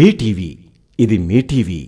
BTV ఇది మీ TV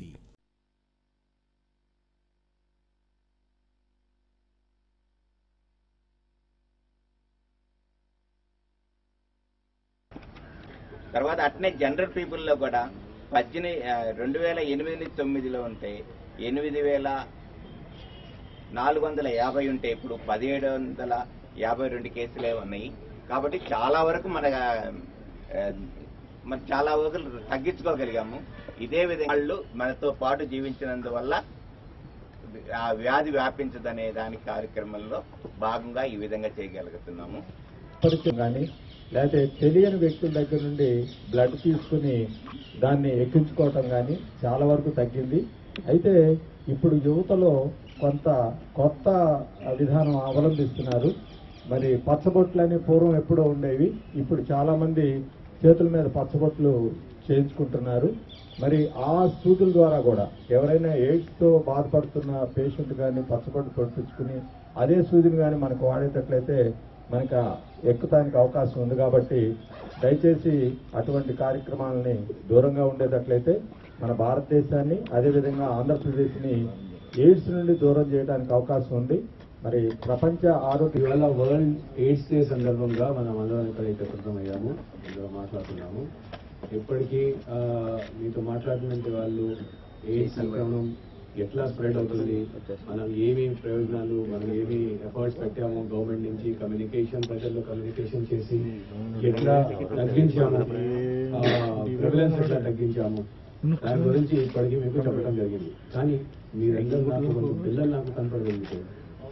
తర్వాత అట్నే జనరల్ పీపుల్లో కూడా పద్దెనిమిది రెండు వేల ఎనిమిది తొమ్మిదిలో ఉంటే ఎనిమిది వేల నాలుగు వందల యాభై ఉంటే ఇప్పుడు పదిహేడు వందల యాభై రెండు కేసులే ఉన్నాయి కాబట్టి చాలా వరకు మన ఆ, మన చాలా వరకు తగ్గించుకోగలిగాము ఇదే విధంగా వాళ్ళు మనతో పాటు జీవించినందువల్ల ఆ వ్యాధి వ్యాపించదనే దాని కార్యక్రమంలో భాగంగా ఈ విధంగా చేయగలుగుతున్నాము పరిచయం కానీ లేకపోతే తెలియని వ్యక్తుల దగ్గర నుండి బ్లడ్ తీసుకుని దాన్ని ఎక్కించుకోవటం కానీ చాలా వరకు తగ్గింది అయితే ఇప్పుడు యువతలో కొంత కొత్త విధానం అవలంబిస్తున్నారు మరి పచ్చబొట్లని పూర్వం ఎప్పుడో ఉండేవి ఇప్పుడు చాలా మంది చేతుల మీద పచ్చబొట్లు చేయించుకుంటున్నారు మరి ఆ సూదుల ద్వారా కూడా ఎవరైనా ఎయిడ్స్ తో బాధపడుతున్న పేషెంట్ కానీ పచ్చబొట్టు తొడిపించుకుని అదే సూదిని కానీ మనకు వాడేటట్లయితే మనకు ఎక్కుతానికి అవకాశం ఉంది కాబట్టి దయచేసి అటువంటి కార్యక్రమాలని దూరంగా ఉండేటట్లయితే మన భారతదేశాన్ని అదేవిధంగా ఆంధ్రప్రదేశ్ని ఎయిడ్స్ నుండి దూరం చేయడానికి అవకాశం ఉంది మరి ప్రపంచ ఆరోగ్య ఇవాళ వరల్డ్ ఎయిడ్స్ డే సందర్భంగా మనం అందరం ఇక్కడ ఏకత్రితమయ్యాము ఇందులో మాట్లాడుతున్నాము ఇప్పటికీ ఆ, మీతో మాట్లాడినటువంటి వాళ్ళు ఎయిడ్స్ సంక్రమణం ఎట్లా స్ప్రెడ్ అవుతుంది మనం ఏమి ప్రయోజనాలు మనం ఏమి ఎఫర్ట్స్ పెట్టాము గవర్నమెంట్ నుంచి కమ్యూనికేషన్ ప్రజల్లో కమ్యూనికేషన్ చేసి ఎట్లా తగ్గించాము ప్రివిలెన్స్ ఎట్లా తగ్గించాము దాని గురించి ఇప్పటికీ మీకు చెప్పడం జరిగింది కానీ మీరందరూ నాకు కొంచెం పిల్లలు నాకు కనపడగలుగుతారు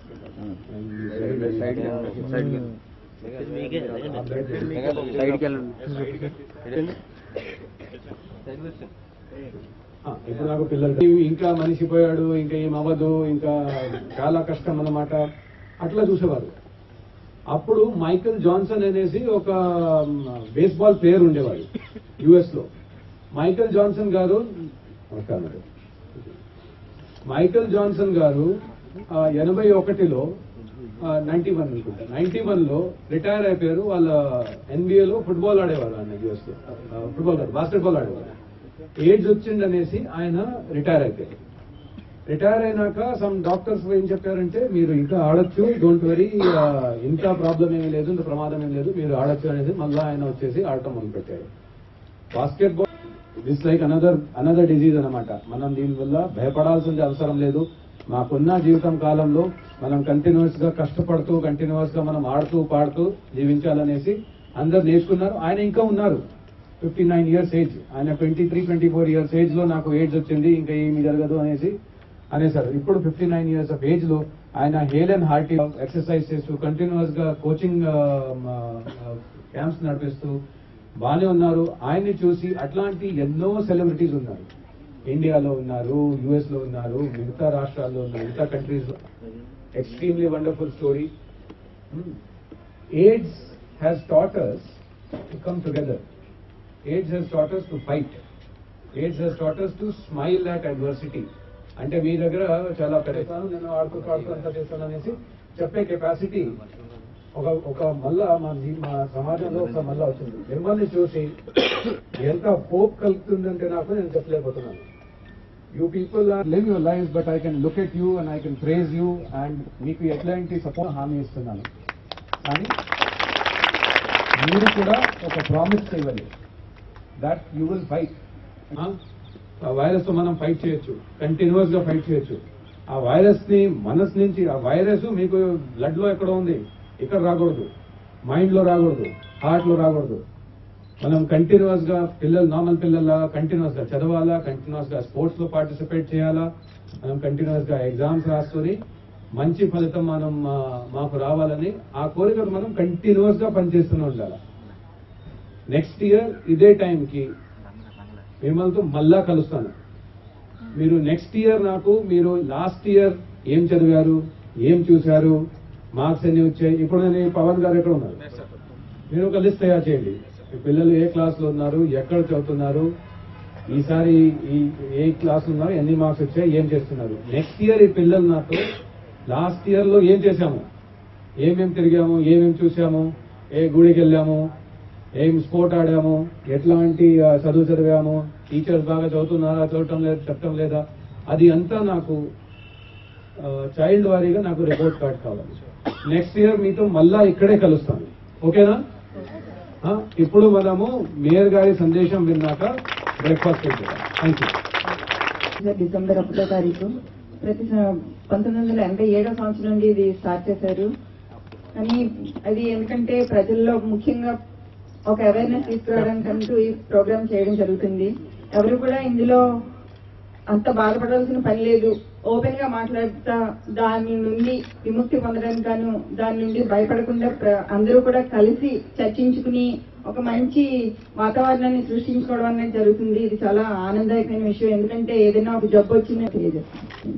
ఆ, ఇప్పుడు నాకు పిల్లలు ఇంకా మనిషి పోయాడు ఇంకా ఏం అవ్వదు ఇంకా చాలా కష్టం అన్నమాట అట్లా చూసేవారు అప్పుడు మైకేల్ జాన్సన్ అనేసి ఒక బేస్బాల్ ప్లేయర్ ఉండేవాడు యుఎస్ లో మైకేల్ జాన్సన్ గారు నమస్కారం మేడం. మైకేల్ జాన్సన్ గారు ఆ, ఎనభై ఒకటిలో నైన్టీ వన్ అనుకుంటా నైన్టీ వన్ లో రిటైర్ అయిపోయారు వాళ్ళ NBA లో ఫుట్బాల్ ఆడేవారు ఆయన యుఎస్ లో ఆ, ఫుట్బాల్ కాదు బాస్కెట్బాల్ ఆడేవారు ఏజ్ వచ్చిందనేసి ఆయన రిటైర్ అయిపోయారు రిటైర్ అయినాక సమ్ డాక్టర్స్ ఏం చెప్పారంటే మీరు ఇంకా ఆడొచ్చు డోంట్ వరీ ఇంత ప్రాబ్లం ఏమీ లేదు ఇంత ప్రమాదం ఏం లేదు మీరు ఆడొచ్చు అనేది మళ్ళీ ఆయన వచ్చేసి ఆడటం మొదలు పెట్టారు basketball this like another another disease అన్నమాట మనం దీని వల్ల భయపడాల్సిన అవసరం లేదు మాకున్న జీవితం కాలంలో మనం కంటిన్యూస్ గా కష్టపడుతూ కంటిన్యూస్ గా మనం ఆడుతూ పాడుతూ జీవించాలనేసి అందరు నేర్చుకున్నారు ఆయన ఇంకా ఉన్నారు ఫిఫ్టీ నైన్ ఇయర్స్ ఏజ్ ఆయన twenty three twenty four years age లో నాకు ఏజ్ వచ్చింది ఇంకా ఏమి జరగదు అనేసి అనేసారు ఇప్పుడు fifty nine years of age లో ఆయన హేల్ అండ్ హార్టీ ఎక్సర్సైజ్ చేస్తూ కంటిన్యూస్ గా కోచింగ్ క్యాంప్స్ నడిపిస్తూ బాగానే ఉన్నారు ఆయన్ని చూసి అట్లాంటి ఎన్నో సెలబ్రిటీస్ ఉన్నారు ఇండియాలో ఉన్నారు యుఎస్ లో ఉన్నారు మిగతా రాష్ట్రాల్లో ఉన్నారు మిగతా కంట్రీస్ లో extremely wonderful story AIDS has taught us to come together. AIDS has taught us to fight. AIDS has taught us to smile at adversity. అంటే మీ దగ్గర చాలా పెడతాను నేను ఆడుతూ పాడుతూ అంతా చేస్తాను అనేసి చెప్పే కెపాసిటీ ఒక ఒక మళ్ళా మా జీ- మా సమాజంలో ఒక మళ్ళా వచ్చింది మిమ్మల్ని చూసి ఎంత హోప్ కలుగుతుందంటే నాకు నేను చెప్పలేకపోతున్నాను you people are live your life but I can look at you and I can praise you and మీకు ఎట్లాంటి సపోర్ట్ హామీ ఇస్తున్నాను కానీ మీరు కూడా ఒక ప్రామిస్ చేయాలి దట్ యూ విల్ ఫైట్ ఆ వైరస్ తో మనం ఫైట్ చేయొచ్చు కంటిన్యూస్ గా ఫైట్ చేయొచ్చు ఆ వైరస్ ని మనసు నుంచి ఆ వైరస్ మీకు బ్లడ్ లో ఎక్కడ ఉంది ఇక్కడ రాకూడదు మైండ్ లో రాకూడదు హార్ట్ లో రాకూడదు మనం కంటిన్యూస్ గా పిల్లలు నార్మల్ పిల్లల కంటిన్యూస్ గా చదవాలా కంటిన్యూస్ గా స్పోర్ట్స్ లో పార్టిసిపేట్ చేయాలా మనం కంటిన్యూస్ గా ఎగ్జామ్స్ రాసుకొని మంచి ఫలితం మనం ఆ, మాకు రావాలని ఆ కోరికను మనం కంటిన్యూస్ గా పనిచేస్తూనే ఉండాలి నెక్స్ట్ ఇయర్ ఇదే టైంకి మిమ్మల్తో మళ్ళా కలుస్తాను మీరు నెక్స్ట్ ఇయర్ నాకు మీరు లాస్ట్ ఇయర్ ఏం చదివారు ఏం చూశారు మార్క్స్ ఎన్ని వచ్చాయి ఇప్పుడు నేను పవన్ గారు ఎక్కడ ఉన్నారు మీరు ఒక లిస్ట్ తయారు చేయండి మీ పిల్లలు ఏ క్లాస్ లో ఉన్నారు ఎక్కడ చదువుతున్నారు ఈసారి ఈ ఏ క్లాస్ ఉన్నారు ఎన్ని మార్క్స్ వచ్చాయి ఏం చేస్తున్నారు నెక్స్ట్ ఇయర్ ఈ పిల్లలు నాతో లాస్ట్ ఇయర్ లో ఏం చేశాము ఏమేం తిరిగాము ఏమేం చూసాము ఏ గుడికి వెళ్ళాము ఏం స్పోర్ట్ ఆడాము ఎట్లాంటి ఆ, చదువు చదివాము టీచర్స్ బాగా చదువుతున్నారా చదవటం లేదా చెప్పటం లేదా అది అంతా నాకు చైల్డ్ వారీగా నాకు రిపోర్ట్ కార్డ్ కావాలి నెక్స్ట్ ఇయర్ మీతో మళ్ళా ఇక్కడే కలుస్తాను ఓకేనా ఆ, ఇప్పుడు మనము మేయర్ గారి సందేశం విన్నాక బ్రేక్ఫాస్ట్ థ్యాంక్ యూ డిసెంబర్ ఒకటో తారీఖు ప్రతి స- పంతొమ్మిది వందల ఎనభై ఏడో సంవత్సరం నుండి ఇది స్టార్ట్ చేశారు కానీ అది ఎందుకంటే ప్రజల్లో ముఖ్యంగా ఒక అవేర్నెస్ తీసుకురావడానికి అంటూ ఈ ప్రోగ్రామ్ చేయడం జరుగుతుంది ఎవరు కూడా ఇందులో అంత బాధపడాల్సిన పని లేదు ఓపెన్ గా మాట్లాడుతా దాని నుండి విముక్తి పొందడానికి గాను దాని నుండి భయపడకుండా ప్ర- అందరూ కూడా కలిసి చర్చించుకుని ఒక మంచి వాతావరణాన్ని సృష్టించుకోవడం అనేది జరుగుతుంది ఇది చాలా ఆనందదాయకమైన విషయం ఎందుకంటే ఏదైనా ఒక జబ్బు వచ్చిందని తెలియజేస్తుంది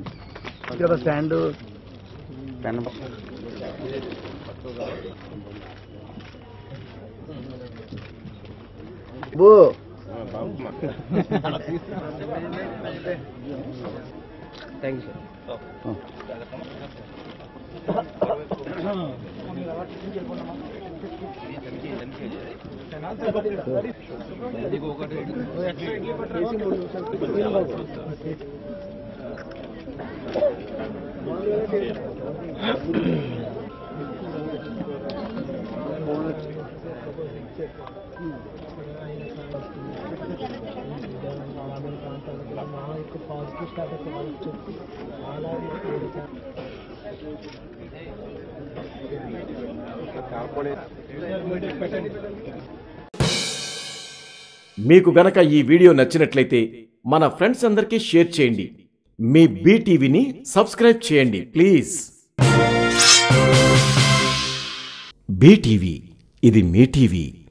మీకు గనక ఈ వీడియో నచ్చినట్లయితే మన ఫ్రెండ్స్ అందరికీ షేర్ చేయండి మీ బీటీవీని సబ్స్క్రైబ్ చేయండి ప్లీజ్ బీటీవీ ఇది మీ టీవీ